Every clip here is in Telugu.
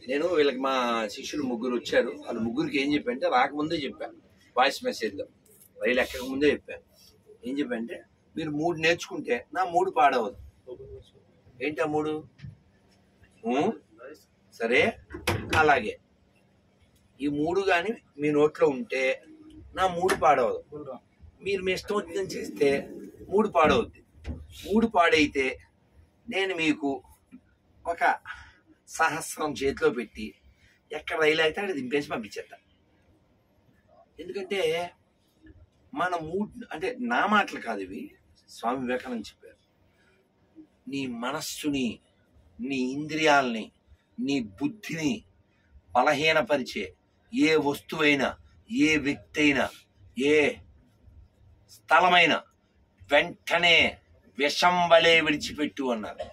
నేను వీళ్ళకి మా శిష్యులు ముగ్గురు వచ్చారు వాళ్ళు ముగ్గురికి ఏం చెప్పంటే రాకముందే చెప్పాను వాయిస్ మెసేజ్లో రైలు ఎక్కక ముందే చెప్పాను ఏం చెప్పంటే మీరు మూడు నేర్చుకుంటే నా మూడు పాడవదు ఏంటి ఆ మూడు ఊ? సరే అలాగే ఈ మూడు కానీ మీ నోట్లో ఉంటే నా మూడు పాడవదు మీరు మీ ఇష్టం వచ్చిందని చేస్తే మూడు పాడవుద్ది మూడు పాడైతే నేను మీకు ఒక సహస్రం చేతిలో పెట్టి ఎక్కడ రైలు అయితే అక్కడ దింపేసి పంపించేస్తా ఎందుకంటే మన మూడ్ అంటే నా మాటలు కాదు ఇవి స్వామి వివేకానంద చెప్పారు నీ మనస్సుని నీ ఇంద్రియాలని నీ బుద్ధిని బలహీనపరిచే ఏ వస్తువైనా ఏ వ్యక్తి అయినా ఏ స్థలమైన వెంటనే విషం వలె విడిచిపెట్టు అన్నారు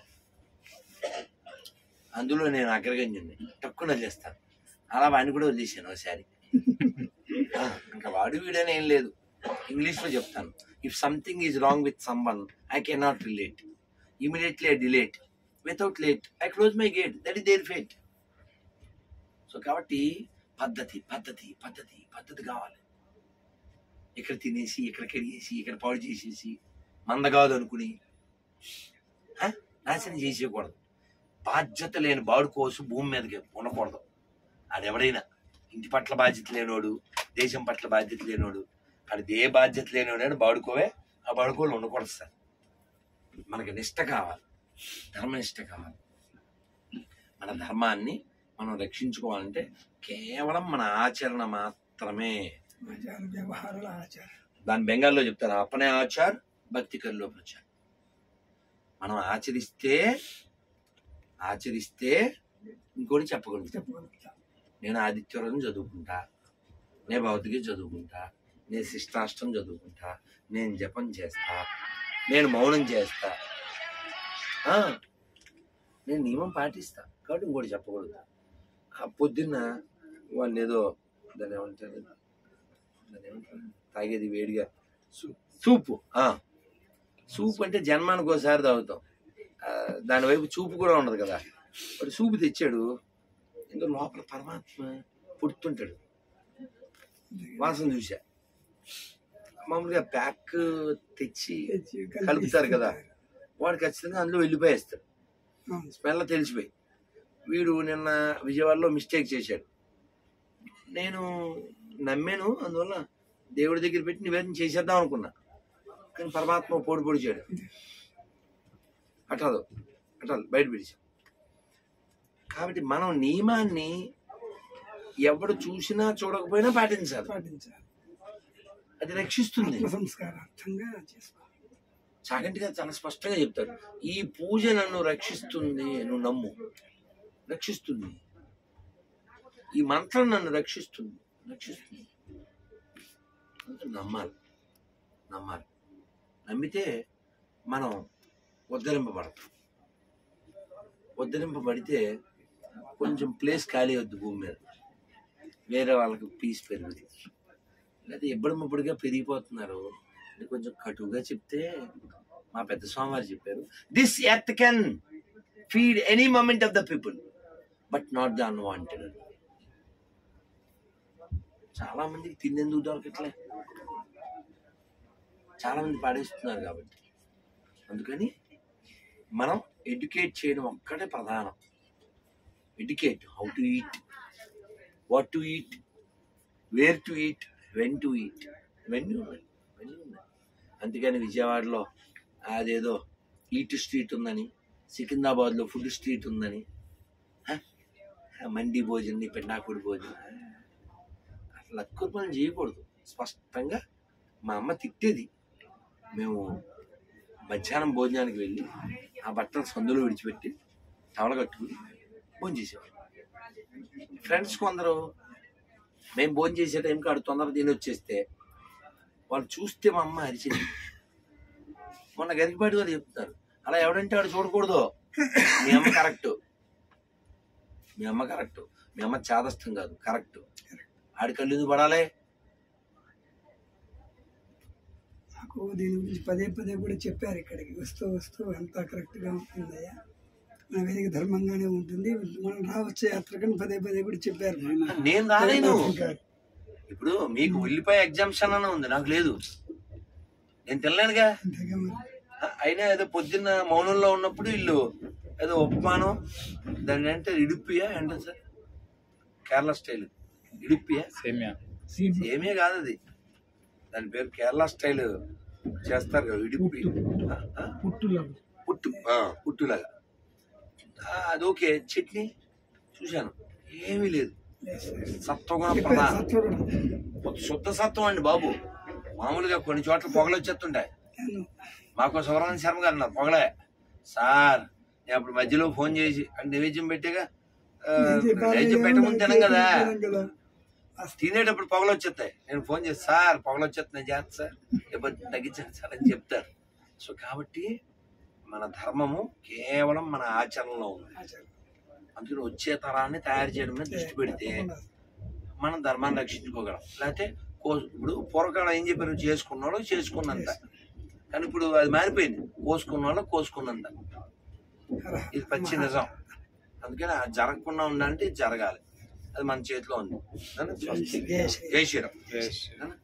అందులో నేను అగ్రగణ్యుని తక్కువ వదిలేస్తాను అలా వాడిని కూడా వదిలేశాను ఒకసారి ఆ, ఇంకా వాడు వీడని ఏం లేదు ఇంగ్లీష్లో చెప్తాను if something is wrong with someone I cannot relate immediately I delete without late I close my gate that is their fate so కాబట్టి పద్ధతి పద్ధతి పద్ధతి పద్ధతి కావాలి ఇక్కడ తినేసి ఇక్కడ కడిగేసి ఇక్కడ పాడు చేసేసి మంద కాదు అనుకుని ఆ, నాశనం చేసేయకూడదు బాధ్యత లేని బాడు కోసం భూమి మీదకి ఉండకూడదు ఆడెవడైనా ఇంటి పట్ల బాధ్యత లేనోడు దేశం పట్ల బాధ్యత లేనోడు అది ఏ బాధ్యత లేనోడు బాడుకోవే ఆ బాడుకోలు ఉండకూడదు సార్ మనకి నిష్ట కావాలి ధర్మనిష్ట కావాలి మన ధర్మాన్ని మనం రక్షించుకోవాలంటే కేవలం మన ఆచరణ మాత్రమే ఆచార వ్యవహారాల ఆచారం దాని బెంగాల్లో చెప్తారు అపనే ఆచార్ భక్తి కల్లో ప్రచార్ మనం ఆచరిస్తే ఆచరిస్తే ఇంకోటి చెప్పగలుగుతాం చెప్పగలుగుతాం నేను ఆదిత్యవరం చదువుకుంటా నేను భౌతిక చదువుకుంటా నేను శిష్టాష్టం చదువుకుంటా నేను జపం చేస్తా నేను మౌనం చేస్తా ఆ, నేను నియమం పాటిస్తా కాబట్టి ఇంకోటి చెప్పకూడదు ఆ పొద్దున్న వాళ్ళు ఏదో దాన్ని ఏమంటారు దాన్ని ఏమంటారు తాగేది వేడిగా సూపు ఆ. సూప్ అంటే జన్మానికి ఒకసారి తాగుతాం ఆ, దాని వైపు చూపు కూడా ఉండదు కదా వాడు సూపు తెచ్చాడు ఇంకా లోపల పరమాత్మ పుడుతుంటాడు వాసన చూసా మామూలుగా ప్యాక్ తెచ్చి తెచ్చి కలిపి కలుపుతారు కదా ఇస్తుంటారు. వాడు ఖచ్చితంగా అందులో వెళ్ళిపోయేస్తాడు అవును. స్మెల్ తెలిసిపోయి వీడు నిన్న విజయవాడలో మిస్టేక్ చేశాడు నేను నమ్మాను అందువల్ల దేవుడి దగ్గర పెట్టి నివేదన చేసేద్దాం అనుకున్నా కానీ పరమాత్మ పొడి పొడిచాడు అట్టాదు అట్టాలి బయట పిలిచాం కాబట్టి మనం నియమాన్ని ఎవడు చూసినా చూడకపోయినా పాటించాలి పాటించాలి అది రక్షిస్తుంది ఆత్మ సంస్కారార్థంగా చేసుకోవాలి చాగంటి గారు చాలా స్పష్టంగా చెప్తారు ఈ పూజ నన్ను రక్షిస్తుంది నువ్వు నమ్ము రక్షిస్తుంది ఈ మంత్రం నన్ను రక్షిస్తుంది రక్షిస్తుంది అంటే నమ్మాలి నమ్మాలి నమ్మితే మనం ఉద్ధరింపబడతాం ఉద్ధరింపబడితే కొంచెం ప్లేస్ ఖాళీ అవుద్ది భూమి మీద వేరే వాళ్ళకి పీస్ పెరుగుతుంది లేదా ఇబ్బడిముబ్బడిగా పెరిగిపోతున్నారు ఇది కొంచెం కటువుగా చెప్తే మా పెద్ద స్వామివారు చెప్పారు this earth can feed any moment of the people but not the unwanted చాలా మందికి తినేందుకు దొరకట్లే చాలా మంది పాడేస్తున్నారు కాబట్టి అందుకని మనం ఎడ్యుకేట్ చేయడం ఒక్కటే ప్రధానం educate how to eat what to eat where to eat when to eat ఇవన్నీ ఉన్నాయి ఇవన్నీ ఉన్నాయి అందుకని విజయవాడలో అదేదో ఈట్ స్ట్రీట్ ఉందని సికింద్రాబాద్లో ఫుడ్ స్ట్రీట్ ఉందని హ? మండి భోజనం పెండాకుడి భోజనం అట్లా అక్కువ పనులు చేయకూడదు స్పష్టంగా మా అమ్మ తిట్టేది మేము మధ్యాహ్నం భోజనానికి వెళ్ళి ఆ బట్టలు సందులో విడిచిపెట్టి టవల కట్టుకుని భోజనం చేసేవాళ్ళం ఫ్రెండ్స్ కొందరు మేము భోజనం చేసే టైంకి ఆడు తొందర తిని వచ్చేస్తే వాళ్ళు చూస్తే మా అమ్మ అరిచింది మొన్న గరికపాటి గారు చెప్తున్నారు అలా ఎవడంటే ఆడు చూడకూడదు మీ అమ్మ కరెక్ట్ మీ అమ్మ కరెక్ట్ మీ అమ్మ చాదస్తం కాదు కరెక్ట్ ఆడి కళ్ళు ఎందుకు పడాలి నాకు దీని గురించి పదే పదే కూడా చెప్పారు ఇక్కడికి వస్తూ వస్తూ అంతా కరెక్ట్గా ఉంటుందయ్యా మన వేదిక ధర్మంగానే ఉంటుంది మనం రావచ్చు యాత్రకని పదే పదే కూడా చెప్పారు నేను రాలేను గారు. ఇప్పుడు మీకు ఉల్లిపాయ ఎగ్జామ్షన్ అన్న ఉంది నాకు లేదు నేను తినలేనుగా అంతేగా మరి ఆ, అయినా ఏదో పొద్దున్న మౌనంలో ఉన్నప్పుడు వీళ్ళు ఏదో ఉపమానం దాని అంటే ఇడుప్పియా అంటే సార్ కేరళ స్టైల్ ఇడుప్పియా సేమ్యా ఏమీ కాదు అది దాని పేరు కేరళ స్టైల్ చేస్తారు కదా ఇడుప్పి ఆ, ఆ, పుట్టులో పుట్టు ఆ, పుట్టులాగా ఆ, అది ఓకే చట్నీ చూశాను ఏమీ లేదు సత్వగుణ ప్రధానం సత్వగుణం శుద్ధ సత్వం అండి బాబు మామూలుగా కొన్ని చోట్ల పొగలు వచ్చేస్తుంటాయి నేను మాకు సుబ్రహ్మణ్య శర్మ గారు అన్నారు పొగలే సార్ నేను అప్పుడు మధ్యలో ఫోన్ చేసి అంటే నైవేద్యం పెట్టాగా ఆ, నైవేద్యం పెట్టముందు తినం కదా కదా తినేటప్పుడు పొగలు వచ్చేస్తాయి నేను ఫోన్ చేసి సార్ పొగలు వచ్చేస్తున్నాయి జాగ్రత్త సార్ లేకపోతే తగ్గించండి సార్ అని చెప్తారు సో కాబట్టి మన ధర్మము కేవలం మన ఆచరణలో ఉంది ఆచారం. అందుకని వచ్చే తరాన్ని తయారు చేయడం మీద దృష్టి పెడితే మనం ధర్మాన్ని రక్షించుకోగలం లేకపోతే కో ఇప్పుడు పూర్వకాలం ఏం చెప్పారు చేసుకున్న వాళ్ళు చేసుకున్నంత కానీ ఇప్పుడు అది మారిపోయింది కోసుకున్న వాళ్ళు కోసుకున్నంత ఇది పచ్చి నిజం అందుకని అది జరగకుండా ఉండాలంటే ఇది జరగాలి అది మన చేతిలో ఉంది స్వస్తి. జై శ్రీ జై శ్రీరామ్ Yes. ఏనా?